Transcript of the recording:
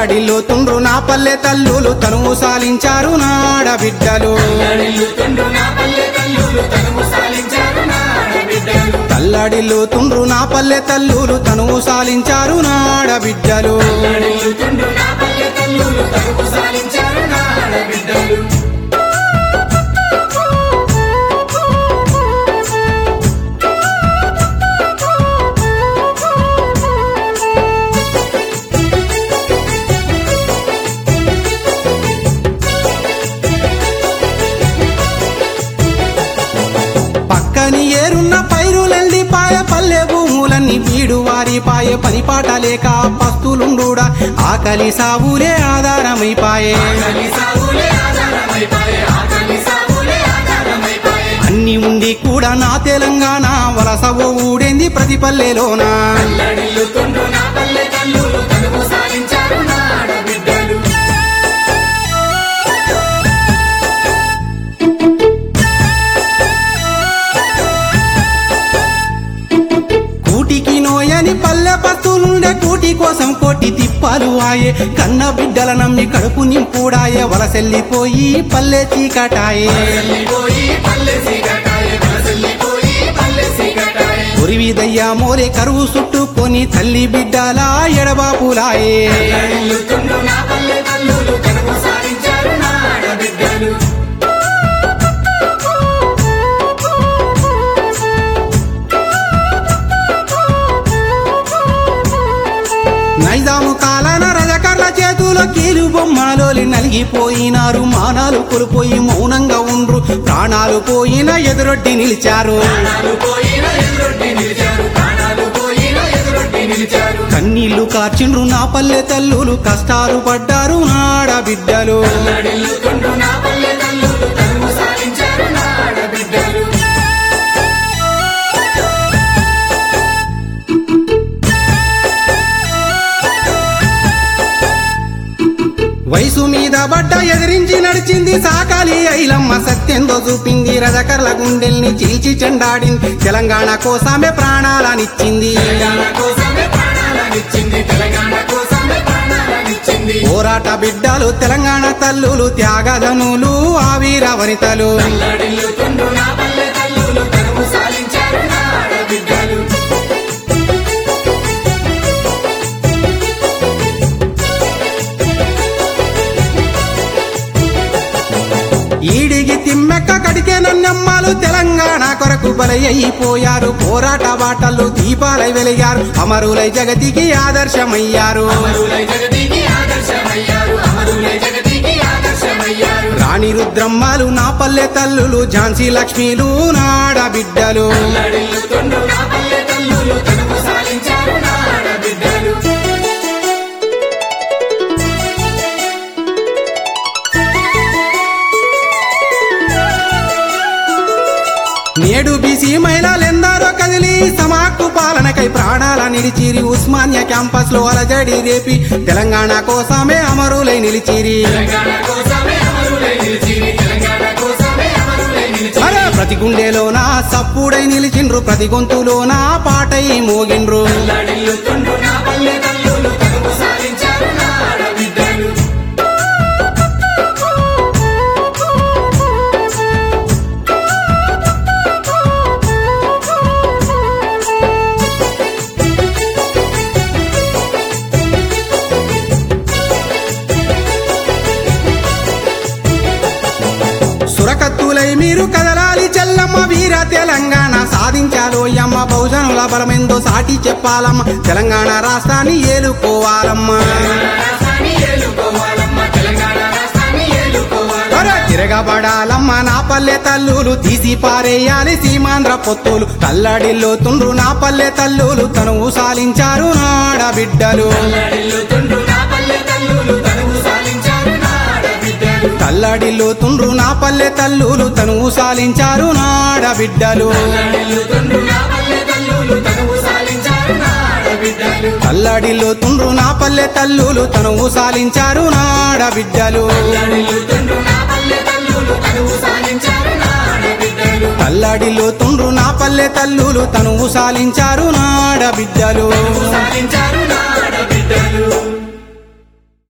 తల్లడిల్లు తుండ్రు నా పల్లె తల్లులు తనువు సాలించారు నాడ బిడ్డలు తల్లడిల్లుతుండ్రు నా పల్లె తల్లులు తనువు సాలించారు నాడ బిడ్డలు తల్లడిల్లు తుండ్రు నా పల్లె తల్లులు తనువు సాలించారు నాడ బిడ్డలు తల్లడిల్లుతుండ్రు నా పల్లె తల్లులు తనువు సాలించారు నాడ బిడ్డలు పక్కని ఏరున్న పైరులెల్లిపాయ పల్లె భూములన్నీ వీడు వారి పాయ పని పాట లేక పస్తులుండుడా ఆకలి సావులే ఆధారమైపాయే ఆకలి సాగులే ఆధారమైపాయే ఆకలి సాగులే ఆధారమైపాయే అన్ని ఉండి కూడా నా తెలంగాణ వలస ఊడేంది ప్రతి పల్లెలోనా తల్లడిల్లుతుండ్రు నా పల్లె తల్లులు తనువు సాలించారు నాడ బిడ్డలు కూటికి నోయని పల్లె పత్తులుండే కూటి కోసం కోటి తిప్పాలు ఆయే కన్న బిడ్డల నమ్మి కడుపు నింపుడాయే వలసెల్లిపోయి పల్లె చీకటాయే వలసెల్లిపోయి పల్లె సీకటాయే వలసెల్లిపోయి పల్లె సీకటాయే ఉరివిదయ్యా మోరే కరువు చుట్టుకొని తల్లి బిడ్డల ఎడబాపులాయే తల్లడిల్లుతుండ్రు నా పల్లె తల్లులు తనువు సాలించారు నాడ బిడ్డలు నైజాము కాలాన రజకర్ల చేతులో కీలు బొమ్మలోలి నలిగిపోయినారు మానాలు కోల్పోయి మౌనంగా ఉండ్రు ప్రాణాలు పోయిన ఎదురొడ్డి నిలిచారు ప్రాణాలు పోయిన ఎదురొడ్డి నిలిచారు ప్రాణాలు పోయిన ఎదురొడ్డి నిలిచారు కన్నీళ్లు కార్చిండ్రు నా పల్లె తల్లులు కష్టాలు పడ్డారు నాడ బిడ్డలు తల్లడిల్లుతుండ్రు నా పల్లె తల్లులు తనువు సాలించారు నాడ బిడ్డలు వయసు మీద బడ్డ ఎదిరించి నడిచింది సాకాలి ఐలమ్మ సత్యంతో చూపింది రజకర్ల గుండెల్ని చీల్చి చెండాడింది తెలంగాణ కోసమే ప్రాణాలనిచ్చింది తెలంగాణ కోసమే ప్రాణాలనిచ్చింది తెలంగాణ కోసమే ప్రాణాలనిచ్చింది పోరాట బిడ్డలు తెలంగాణ తల్లులు త్యాగధనులు ఆ వీర వనితలు తల్లడిల్లుతుండ్రు నా పల్లె తల్లులు తనువు సాలించారు నాడ బిడ్డలు ఈడిగి తిమ్మెక్క కడికే నన్నమ్మలు తెలంగాణ కొరకు బలయ్యిపోయారు పోరాట బాటలు దీపాలై వెలిగారు అమరులై జగతికి ఆదర్శమయ్యారు అమరులై జగతికి ఆదర్శమయ్యారు అమరులై జగతికి ఆదర్శమయ్యారు రాణి రుద్రమ్మలు నా పల్లె తల్లులు ఝాన్సీ లక్ష్మీలు నాడ బిడ్డలు తల్లడిల్లుతుండ్రు నా పల్లె తల్లులు తనువు సాలించారు నాడ బిడ్డలు నేడు బీసీ మహిళలెందరో కదిలి సమాక్కు పాలనకై ప్రాణాల నిలిచిరి ఉస్మానియా క్యాంపస్ లో అలజడి రేపి తెలంగాణ కోసమే అమరులై నిలిచిరి తెలంగాణ కోసమే అమరులై నిలిచిరి తెలంగాణ కోసమే అమరులై నిలిచిరి అరే ప్రతి గుండెలోన సప్పుడై నిలిచిండ్రు ప్రతి గొంతులోన పాటై మోగిండ్రు తల్లడిల్లుతుండ్రు నా పల్లె తల్లులు తనువు సాలించారు నాడ బిడ్డలు సురకత్తులై మీరు కదలాలి చెల్లమ్మ వీర తెలంగాణ సాధించాలో యమ్మ బహుజనుల బలమెందో సాటి చెప్పాలమ్మ తెలంగాణ రాష్ట్రాన్ని ఏలుకోవాలమ్మా రాష్ట్రాన్ని ఏలుకోవాలమ్మ తెలంగాణ రాష్ట్రాన్ని ఏలుకోవాలి అరే తిరగబడాలమ్మ నా పల్లె తల్లులు తీసి పారేయాలి సీమాంధ్ర పొత్తులు తల్లడిల్లు తుండ్రు నా పల్లె తల్లులు తనువు సాలించారు నాడ బిడ్డలు తల్లడిల్లుతుండ్రు నా పల్లె తల్లులు తనువు సాలించారు నాడ బిడ్డలు తల్లడిల్లు తుండ్రు నా పల్లె తల్లులు తనువు సాలించారు నాడ బిడ్డలు తల్లడిల్లుతుండ్రు నా పల్లె తల్లులు తనువు సాలించారు నాడ బిడ్డలు తల్లడిల్లు తుండ్రు నా పల్లె తల్లులు తనువు సాలించారు నాడ బిడ్డలు తల్లడిల్లుతుండ్రు నా పల్లె తల్లులు తనువు సాలించారు నాడ బిడ్డలు తల్లడిల్లు తుండ్రు నా పల్లె తల్లులు తనువు సాలించారు నాడ బిడ్డలు సాలించారు నాడ